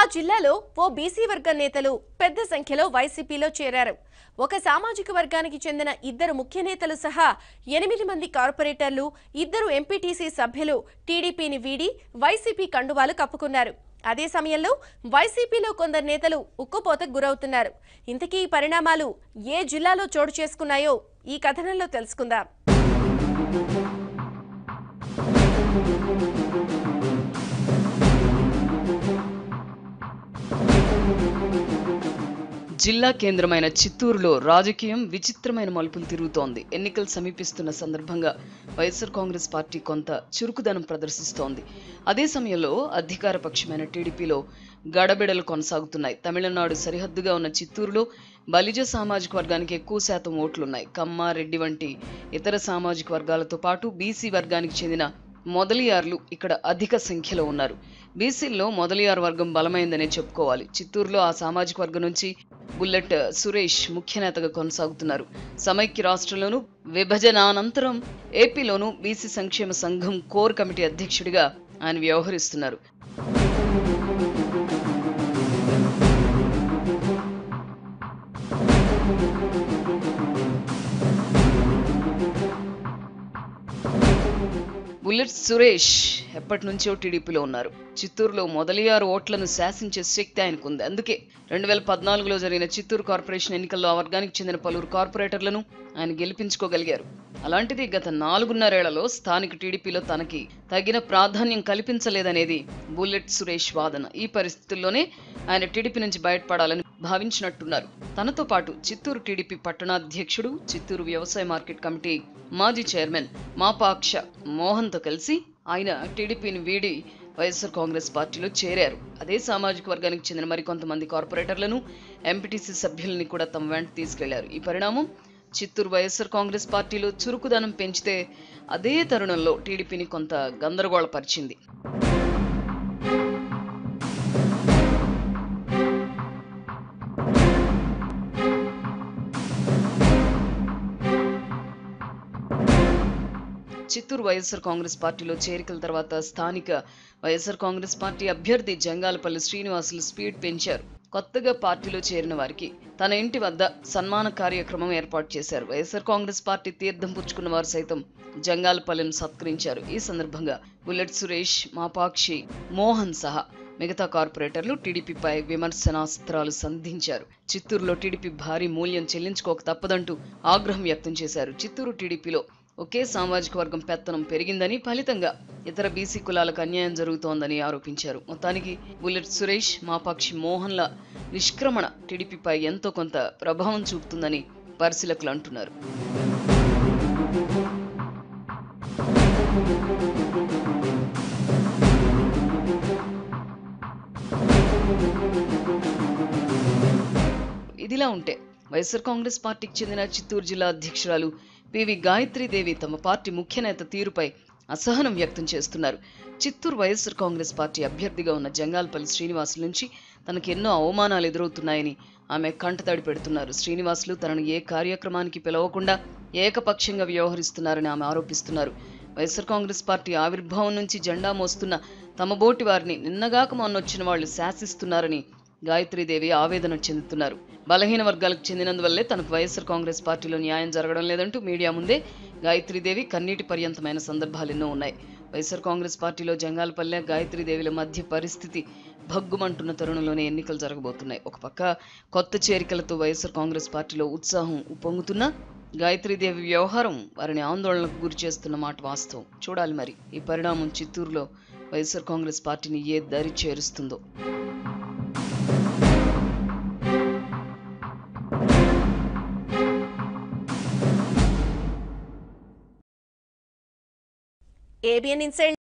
జిల్లాలో ఓ బీసీ వర్గ నేతలు పెద్ద సంఖ్యలో వైసీపీలో చేరారు ఒక సామాజిక వర్గానికి చెందిన ఇద్దరు ముఖ్య నేతలు సహా ఎనిమిది మంది కార్పొరేటర్లు ఇద్దరు ఎంపీటీసీ సభ్యులు టీడీపీని వీడి వైసీపీ కండువాలు కప్పుకున్నారు అదే సమయంలో వైసీపీలో కొందరు నేతలు ఉక్కుపోతకు గురవుతున్నారు ఇంతకీ ఈ పరిణామాలు ఏ జిల్లాలో చోటు చేసుకున్నాయో ఈ కథనంలో తెలుసుకుందాం జిల్లా కేంద్రమైన చిత్తూరులో రాజకీయం విచిత్రమైన మలుపులు తిరుగుతోంది ఎన్నికలు సమీపిస్తున్న సందర్భంగా వైఎస్ఆర్ కాంగ్రెస్ పార్టీ కొంత చురుకుదనం ప్రదర్శిస్తోంది అదే సమయంలో అధికార పక్షమైన టీడీపీలో గడబిడలు కొనసాగుతున్నాయి తమిళనాడు సరిహద్దుగా ఉన్న చిత్తూరులో బలిజ సామాజిక వర్గానికి ఎక్కువ శాతం ఓట్లున్నాయి కమ్మ రెడ్డి వంటి ఇతర సామాజిక వర్గాలతో పాటు బీసీ వర్గానికి చెందిన మొదలియార్లు ఇక్కడ అధిక సంఖ్యలో ఉన్నారు బీసీల్లో మొదలియార్ వర్గం బలమైందనే చెప్పుకోవాలి చిత్తూరులో ఆ సామాజిక వర్గం నుంచి బుల్లెట్ సురేష్ ముఖ్య నేతగా కొనసాగుతున్నారు సమైక్య రాష్ట్రంలోనూ విభజనానంతరం ఏపీలోనూ బీసీ సంక్షేమ సంఘం కోర్ కమిటీ అధ్యక్షుడిగా ఆయన వ్యవహరిస్తున్నారు బుల్లెట్ సురేష్ ఎప్పటి నుంచో టీడీపీలో ఉన్నారు చిత్తూరులో మొదలియారు ఓట్లను శాసించే శక్తి ఆయనకుంది అందుకే రెండు వేల పద్నాలుగులో జరిగిన చిత్తూరు కార్పొరేషన్ ఎన్నికల్లో ఆ వర్గానికి చెందిన పలువురు కార్పొరేటర్లను ఆయన గెలిపించుకోగలిగారు అలాంటిది గత నాలుగున్నరేళ్లలో స్థానిక టీడీపీలో తనకి తగిన ప్రాధాన్యం కల్పించలేదనేది బుల్లెట్ సురేష్ వాదన ఈ పరిస్థితుల్లోనే ఆయన టీడీపీ నుంచి బయటపడాలని భావించినట్టున్నారు తనతో పాటు చిత్తూరు టీడీపీ పట్టణాధ్యక్షుడు చిత్తూరు వ్యవసాయ మార్కెట్ కమిటీ మాజీ చైర్మన్ మాపాక్ష మోహన్తో కలిసి ఆయన టీడీపీని వీడి వైఎస్ఆర్ కాంగ్రెస్ పార్టీలో చేరారు అదే సామాజిక వర్గానికి చెందిన మరికొంతమంది కార్పొరేటర్లను ఎంపీటీసీ సభ్యుల్ని కూడా తమ వెంట తీసుకెళ్లారు ఈ పరిణామం చిత్తూరు వైఎస్ఆర్ కాంగ్రెస్ పార్టీలో చురుకుదనం పెంచితే అదే తరుణంలో టీడీపీని కొంత గందరగోళపరిచింది చిత్తూరు వైఎస్ఆర్ కాంగ్రెస్ పార్టీలో చేరికల తర్వాత స్థానిక వైఎస్ఆర్ కాంగ్రెస్ పార్టీ అభ్యర్థి జంగాలపల్లి శ్రీనివాసులు స్పీడ్ పెంచారు కొత్తగా పార్టీలో చేరిన వారికి తన ఇంటి వద్ద సన్మాన కార్యక్రమం ఏర్పాటు చేశారు వైఎస్ఆర్ కాంగ్రెస్ పార్టీ తీర్థం పుచ్చుకున్న వారు సైతం జంగాలపల్లిని సత్కరించారు ఈ సందర్భంగా బుల్లెట్ సురేష్ మాపాక్షి మోహన్ సహా మిగతా కార్పొరేటర్లు టీడీపీపై విమర్శనాస్త్రాలు సంధించారు చిత్తూరులో టీడీపీ భారీ మూల్యం చెల్లించుకోక తప్పదంటూ ఆగ్రహం వ్యక్తం చేశారు చిత్తూరు టీడీపీలో ఒకే సామాజిక వర్గం పెత్తనం పెరిగిందని ఫలితంగా ఇతర బీసీ కులాలకు అన్యాయం జరుగుతోందని ఆరోపించారు మొత్తానికి బుల్లెట్ సురేష్ మాపాక్షి మోహన్ల నిష్క్రమణ టీడీపీపై ఎంతో కొంత ప్రభావం చూపుతుందని పరిశీలకులు అంటున్నారు ఇదిలా ఉంటే వైఎస్ఆర్ కాంగ్రెస్ పార్టీకి చెందిన చిత్తూరు జిల్లా అధ్యక్షురాలు పివి గాయత్రీదేవి తమ పార్టీ ముఖ్య నేత తీరుపై అసహనం వ్యక్తం చేస్తున్నారు చిత్తూరు వైఎస్ఆర్ కాంగ్రెస్ పార్టీ అభ్యర్థిగా ఉన్న జంగాల్పల్లి శ్రీనివాసుల నుంచి తనకు ఎన్నో అవమానాలు ఎదురవుతున్నాయని ఆమె కంటతడి పెడుతున్నారు శ్రీనివాసులు తనను ఏ కార్యక్రమానికి పిలవకుండా ఏకపక్షంగా వ్యవహరిస్తున్నారని ఆమె ఆరోపిస్తున్నారు వైఎస్ఆర్ కాంగ్రెస్ పార్టీ ఆవిర్భావం నుంచి జెండా మోస్తున్న తమ బోటి వారిని నిన్నగాక మొన్నొచ్చిన వాళ్ళు శాసిస్తున్నారని గాయత్రీదేవి ఆవేదన చెందుతున్నారు బలహీన వర్గాలకు చెందినందువల్లే తనకు వైఎస్ఆర్ కాంగ్రెస్ పార్టీలో న్యాయం జరగడం లేదంటూ మీడియా ముందే గాయత్రీదేవి కన్నీటి పర్యంతమైన సందర్భాలు ఎన్నో ఉన్నాయి వైఎస్ఆర్ కాంగ్రెస్ పార్టీలో జంగాలపల్లె గాయత్రీదేవిల మధ్య పరిస్థితి భగ్గుమంటున్న తరుణంలోనే ఎన్నికలు జరగబోతున్నాయి ఒక పక్క కొత్త చేరికలతో వైఎస్ఆర్ కాంగ్రెస్ పార్టీలో ఉత్సాహం ఉప్పొంగుతున్నా గాయత్రీదేవి వ్యవహారం వారిని ఆందోళనకు గురి చేస్తున్న మాట వాస్తవం చూడాలి మరి ఈ పరిణామం చిత్తూరులో వైఎస్ఆర్ కాంగ్రెస్ పార్టీని ఏ దరి చేరుస్తుందో ఏబిఎన్ ఇన్సైడ్